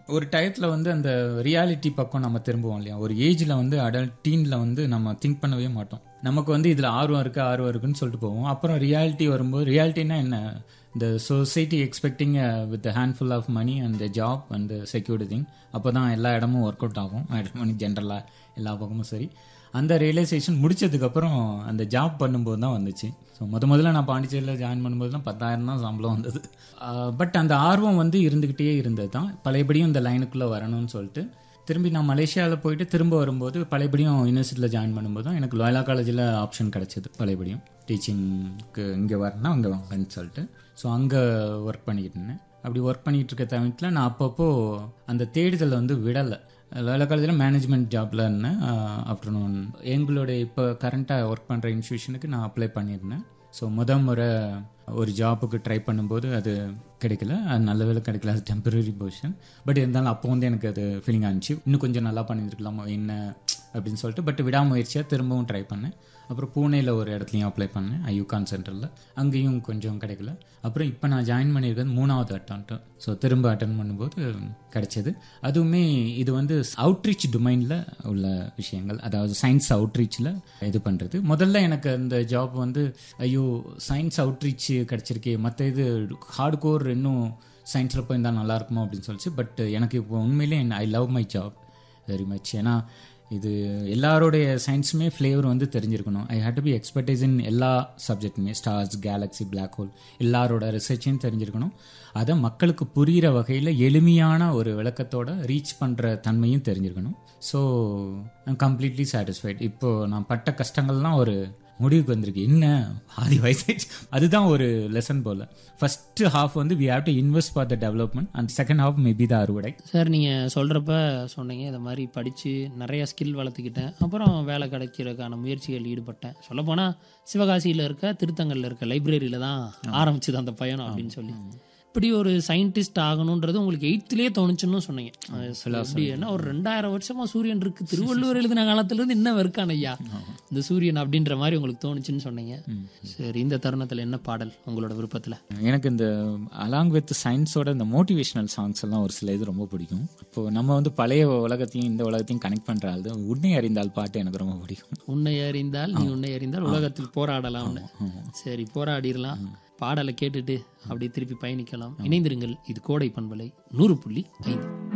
ஒரு டயத்தில் வந்து அந்த ரியாலிட்டி பக்கம் நம்ம திரும்புவோம் இல்லையா ஒரு ஏஜில் வந்து அடல்ட் டீனில் வந்து நம்ம திங்க் பண்ணவே மாட்டோம் நமக்கு வந்து இதில் ஆர்வம் இருக்குது ஆர்வம் இருக்குன்னு சொல்லிட்டு போவோம் அப்புறம் ரியாலிட்டி வரும்போது ரியாலிட்டினா என்ன இந்த society expecting with handful of money and job and security thing அப்போ தான் எல்லா இடமும் ஒர்க் அவுட் ஆகும் மணி ஜென்ரலாக எல்லா பக்கமும் சரி அந்த ரியலைசேஷன் முடிச்சதுக்கப்புறம் அந்த ஜாப் பண்ணும்போது தான் வந்துச்சு ஸோ முத முதல்ல நான் பாண்டிச்சேரியில் ஜாயின் பண்ணும்போதுலாம் பத்தாயிரம் தான் சம்பளம் வந்தது பட் அந்த ஆர்வம் வந்து இருந்துக்கிட்டே இருந்தது தான் பழையபடியும் இந்த லைனுக்குள்ளே வரணும்னு சொல்லிட்டு திரும்பி நான் மலேசியாவில் போயிட்டு திரும்ப வரும்போது பழையபடியும் யூனிவர்சிட்டியில் ஜாயின் பண்ணும்போது தான் எனக்கு லோயலா காலேஜில் ஆப்ஷன் கிடச்சிது பழையபடியும் டீச்சிங்க்கு இங்கே வரணும் அங்கே வாங்கன்னு சொல்லிட்டு ஸோ அங்கே ஒர்க் பண்ணிக்கிட்டு இருந்தேன் அப்படி ஒர்க் பண்ணிகிட்டு இருக்க சமயத்தில் நான் அப்பப்போ அந்த தேடுதலை வந்து விடலை லோயலா காலேஜில் மேனேஜ்மெண்ட் ஜாப்பில் இருந்தேன் ஆஃப்டர்நூன் எங்களுடைய இப்போ கரண்ட்டாக ஒர்க் பண்ணுற இன்ஸ்டியூஷனுக்கு நான் அப்ளை பண்ணியிருந்தேன் ஸோ முத முறை ஒரு ஜாப்புக்கு ட்ரை பண்ணும்போது அது கிடைக்கல அது நல்ல வேலை கிடைக்கல அது டெம்பரரி பொசிஷன் பட் இருந்தாலும் அப்போ வந்து எனக்கு அது ஃபீலிங் ஆனிச்சு இன்னும் கொஞ்சம் நல்லா பண்ணியிருக்கலாமோ என்ன அப்படின்னு சொல்லிட்டு பட் விடாமுயற்சியாக திரும்பவும் ட்ரை பண்ணேன் அப்புறம் பூனேயில் ஒரு இடத்துலையும் அப்ளை பண்ணேன் ஐயூகான் சென்டரில் அங்கேயும் கொஞ்சம் கிடைக்கல அப்புறம் இப்போ நான் ஜாயின் பண்ணியிருக்கிறது மூணாவது அட்டம்ப்ட் ஸோ திரும்ப அட்டன் பண்ணும்போது கிடைச்சது அதுவுமே இது வந்து அவுட்ரீச் டொமைனில் உள்ள விஷயங்கள் அதாவது சயின்ஸ் அவுட்ரீச்சில் இது பண்ணுறது முதல்ல எனக்கு அந்த ஜாப் வந்து ஐயோ சயின்ஸ் அவுட்ரீச் கிடச்சிருக்கே மற்ற இது ஹார்ட் கோர் இன்னும் சயின்ஸில் போயிருந்தால் நல்லா இருக்குமோ அப்படின்னு சொல்லிச்சு பட் எனக்கு இப்போ உண்மையிலே I love my job very much ஏன்னா இது எல்லாருடைய சயின்ஸுமே ஃப்ளேவர் வந்து தெரிஞ்சிருக்கணும் I hate to be expertise in எல்லா சப்ஜெக்ட்டுமே ஸ்டார்ஸ் கேலக்ஸி பிளாக் ஹோல் எல்லாரோட ரிசர்ச்சையும் தெரிஞ்சிருக்கணும் அதை மக்களுக்கு புரிகிற வகையில் எளிமையான ஒரு விளக்கத்தோட ரீச் பண்ணுற தன்மையும் தெரிஞ்சிருக்கணும் ஸோ ஐம் கம்ப்ளீட்லி சாட்டிஸ்ஃபைட் இப்போது நான் பட்ட கஷ்டங்கள்லாம் ஒரு முடிவுக்கு வந்திருக்கு என்ன ஆதி வயசாச்சு அதுதான் ஒரு லெசன் போல் ஃபர்ஸ்ட் ஹாஃப் வந்து we have to invest for the development and second half maybe the அறுவடை சார் நீங்கள் சொல்கிறப்ப சொன்னீங்க இந்த மாதிரி படித்து நிறைய ஸ்கில் வளர்த்துக்கிட்டேன் அப்புறம் வேலை கிடைக்கிறதுக்கான முயற்சிகள் ஈடுபட்டேன் சொல்லப்போனால் சிவகாசியில் இருக்க திருத்தங்கல்ல இருக்க லைப்ரரியில் தான் ஆரம்பிச்சது அந்த பயணம் அப்படின்னு சொல்லி இப்படி ஒரு சயின்டிஸ்ட் ஆகணுன்றது உங்களுக்கு எயித்துலேயே தோணுச்சுன்னு சொன்னீங்க எப்படி ஏன்னா ஒரு ரெண்டாயிரம் வருஷமா சூரியன் இருக்கு திருவள்ளுவர் எழுதின காலத்துல இருந்து இன்னும் இருக்கான் ஐயா இந்த சூரியன் அப்படின்ற மாதிரி உங்களுக்கு தோணுச்சுன்னு சொன்னீங்க சரி இந்த தருணத்துல என்ன பாடல் உங்களோட விருப்பத்துல எனக்கு இந்த அலாங் வித் சயின்ஸோட இந்த மோட்டிவேஷனல் சாங்ஸ் எல்லாம் ஒரு சில இது ரொம்ப பிடிக்கும் இப்போ நம்ம வந்து பழைய உலகத்தையும் இந்த உலகத்தையும் கனெக்ட் பண்ற ஆள் உன்னை அறிந்தால் பாட்டு எனக்கு ரொம்ப பிடிக்கும் உன்னை அறிந்தால் நீ உன்னை அறிந்தால் உலகத்தில் போராடலாம்னு சரி போராடிடலாம் பாடலை கேட்டுட்டு அப்படியே திருப்பி பயணிக்கலாம் இணைந்திருங்கள் இது கோடை பண்பலை நூறு புள்ளி ஐந்து